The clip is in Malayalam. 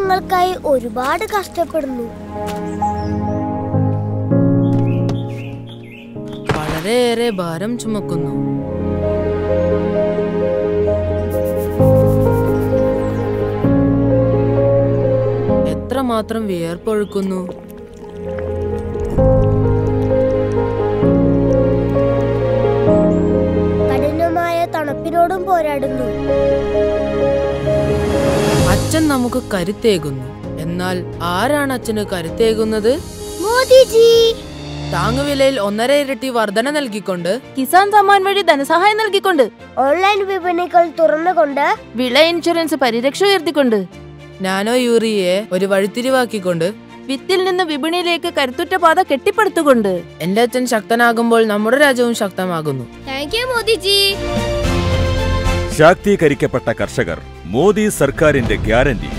ഞങ്ങൾക്കായി ഒരുപാട് കഷ്ടപ്പെടുന്നു വളരെയേറെ ഭാരം ചുമക്കുന്നു എത്രമാത്രം വിയർപ്പൊഴുക്കുന്നു കഠിനമായ തണുപ്പിനോടും പോരാടുന്നു അച്ഛൻ നമുക്ക് കരുത്തേകുന്നു എന്നാൽ ആരാണ് അച്ഛന് കരുത്തേകുന്നത് മോദിജി താങ്ങുവിലയിൽ ഒന്നര ഇരട്ടി വർധന നൽകിക്കൊണ്ട് കിസാൻ സമ്മാൻ വഴി ധനസഹായം നൽകിക്കൊണ്ട് ഓൺലൈൻ വിപണികൾ തുറന്നുകൊണ്ട് വിള ഇൻഷുറൻസ് പരിരക്ഷ ഉയർത്തിക്കൊണ്ട് നാനോ യൂറിയയെ ഒരു വഴിത്തിരിവാക്കിക്കൊണ്ട് വിത്തിൽ നിന്ന് വിപണിയിലേക്ക് കരുത്തുറ്റ പാത കെട്ടിപ്പടുത്തുകൊണ്ട് എന്റെ അച്ഛൻ ശക്തനാകുമ്പോൾ നമ്മുടെ രാജ്യവും ശക്തമാകുന്നു താങ്ക് യു മോദിജി ശാക്തീകരിക്കപ്പെട്ട കർഷകർ മോദി സർക്കാരിന്റെ ഗ്യാരണ്ടി